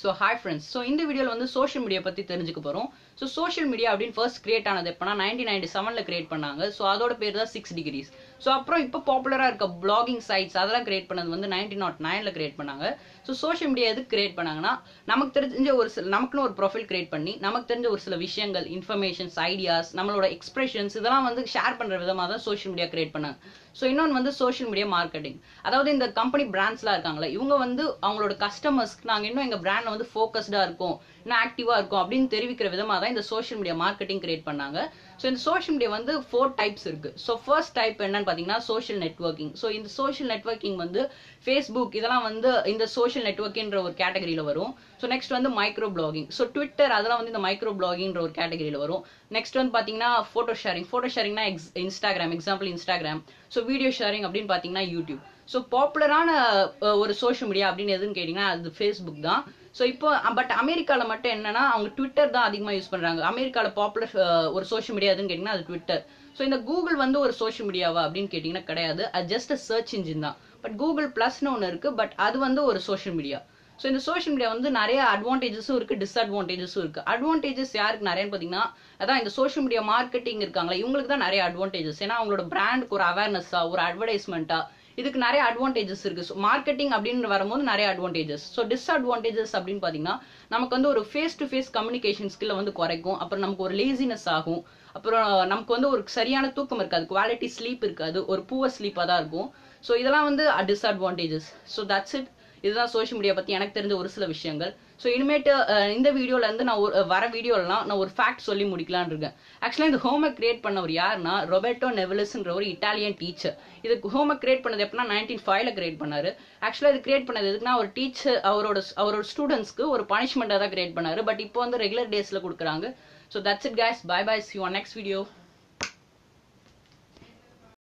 so hi friends so இந்த வீடியோவில் வந்து சோஷியல் மீடியா பற்றி தெரிஞ்சுக்க போகிறோம் ஸோ சோஷியல் மீடியா அப்படின்னு ஃபர்ஸ்ட் கிரியேட் ஆனது எப்போனா நைன்டீன் நைன்டி செவனில் கிரியேட் பண்ணாங்க ஸோ அதோட பேர் தான் சிக்ஸ் டிகிரிஸ் ஸோ அப்புறம் இப்போ பாப்புலராக இருக்க பிளாகிங் சைட்ஸ் அதெல்லாம் கிரியேட் பண்ணது வந்து நைன்டீன் நாட் நைனில் கிரியேட் பண்ணாங்க ஸோ சோஷியல் மீடியா எதுக்கு கிரியேட் பண்ணாங்கன்னா நமக்கு தெரிஞ்ச ஒரு சில நமக்குன்னு ஒரு ப்ரொஃபைல் கிரியேட் பண்ணி நமக்கு தெரிஞ்ச ஒரு சில விஷயங்கள் இன்ஃபர்மேஷன்ஸ் ஐடியாஸ் நம்மளோட எக்ஸ்பிரஷன்ஸ் இதெல்லாம் வந்து ஷேர் பண்ணுற விதமாக தான் சோஷியல் மீடியா கிரியேட் பண்ணாங்க ஸோ இன்னொன்று வந்து சோஷியல் மீடியா மார்க்கெட்டிங் அதாவது இந்த கம்பெனி பிராண்ட்ஸ்லாம் இருக்காங்களே இவங்க வந்து அவங்களோட கஸ்டமர்ஸ்க்கு நாங்கள் இன்னும் எங்கள் பிராண்டில் வந்து ஃபோக்கஸ்டாக இருக்கும் இன்னும் ஆக்டிவாக இருக்கும் அப்படின்னு தெரிவிக்கிற விதமாக தான் இந்த சோஷியல் மீடியா மார்க்கெட்டிங் கிரியேட் பண்ணாங்க ஸோ இந்த சோஷியல் மீடியா வந்து ஃபோர் டைப்ஸ் இருக்கு ஸோ ஃபர்ஸ்ட் டைப் என்னன்னு பார்த்தீங்கன்னா சோஷியல் நெட்ஒர்க்கிங் ஸோ இந்த சோஷியல் நெட்ஒர்க்கிங் வந்து ஃபேஸ்புக் இதெல்லாம் வந்து இந்த சோஷியல் நெட்ஒர்க்கின்ற ஒரு கேட்டகரியில் வரும் ஸோ நெக்ஸ்ட் வந்து மைக்ரோ பிளாகிங் ஸோ ட்விட்டர் அதெல்லாம் வந்து இந்த மைக்ரோ பிளாகிங்ன்ற ஒரு கேட்டகரியில் வரும் நெக்ஸ்ட் வந்து பார்த்தீங்கன்னா ஃபோட்டோ ஷேரிங் ஃபோட்டோ ஷேரிங்னா எக்ஸ் Instagram example Instagram so video sharing அப்படின்னு பார்த்தீங்கன்னா யூடியூப் ஸோ பாப்புலரான ஒரு சோஷியல் மீடியா அப்படின்னு எதுன்னு கேட்டிங்கன்னா அது ஃபேஸ்புக் தான் ஸோ இப்போ பட் அமெரிக்காவில் மட்டும் என்னன்னா அவங்க ட்விட்டர் தான் அதிகமாக யூஸ் பண்ணுறாங்க அமெரிக்காவில் பாப்புலர் ஒரு சோஷியல் மீடியா எதுன்னு கேட்டிங்கன்னா அது ட்விட்டர் ஸோ இந்த கூகுள் வந்து ஒரு சோஷியல் மீடியாவா அப்படின்னு கேட்டிங்கன்னா கிடையாது அது ஜஸ்ட் சர்ச் இன்ஜின் தான் பட் கூகுள் ப்ளஸ்னு ஒன்று இருக்குது பட் அது வந்து ஒரு சோஷியல் மீடியா ஸோ இந்த சோஷியல் மீடியா வந்து நிறைய அட்வான்டேஜஸும் இருக்கு டிஸ்அட்வான்டேஜஸும் இருக்கு அட்வான்டேஜஸ் யாருக்கு நிறையன்னு பார்த்தீங்கன்னா அதான் இந்த சோஷியல் மீடியா மார்க்கெட்டிங் இருக்காங்களா இவங்களுக்கு தான் நிறைய அட்வான்டேஜஸ் ஏன்னா அவங்களோட பிராண்டுக்கு ஒரு அவேர்னஸா ஒரு அட்வர்டைஸ்மெண்ட்டா இதுக்கு நிறைய அட்வான்டேஜஸ் இருக்கு ஸோ மார்க்கெட்டிங் அப்படின்னு வரும்போது நிறைய அட்வான்டேஜஸ் ஸோ டிஸ்அட்வான்டேஜஸ் அப்படின்னு பார்த்தீங்கன்னா நமக்கு வந்து ஒரு ஃபேஸ் டு ஃபேஸ் கம்யூனிகேஷன் ஸ்கில்லை வந்து குறைக்கும் அப்புறம் நமக்கு ஒரு லேசினஸ் ஆகும் அப்புறம் நமக்கு வந்து ஒரு சரியான தூக்கம் இருக்காது குவாலிட்டி ஸ்லீப் இருக்காது ஒரு பூவர் ஸ்லீப்பாக தான் இருக்கும் ஸோ இதெல்லாம் வந்து டிஸ்அட்வான்டேஜஸ் ஸோ தட்ஸ் இட் இதுதான் சோஷியல் மீடியா பற்றி எனக்கு தெரிஞ்ச ஒரு சில விஷயங்கள் ஸோ இனிமேட்டு இந்த வீடியோல இருந்து நான் ஒரு வர வீடியோலாம் நான் ஒரு ஃபேக்ட் சொல்லி முடிக்கலான்னு இருக்கேன் ஆக்சுவலாக இந்த ஹோமை கிரியேட் பண்ணவர் யாருன்னா ரொபர்டோ நெவலிஸ்ன்ற ஒரு இட்டாலியன் டீச்சர் இதுக்கு ஹோமை கிரியேட் பண்ணது எப்படின்னா நைன்டீன் ஃபைவ்ல கிரியேட் பண்ணாரு ஆக்சுவலாக இது கிரியேட் பண்ணது எதுக்குன்னா ஒரு டீச்சர் அவரோட அவரோட ஸ்டூடெண்ட்ஸ்க்கு ஒரு பனிஷ்மெண்ட்டாக தான் கிரியேட் பண்ணாரு பட் இப்போ வந்து ரெகுலர் டேஸில் கொடுக்குறாங்க so that's it guys bye bye see one next video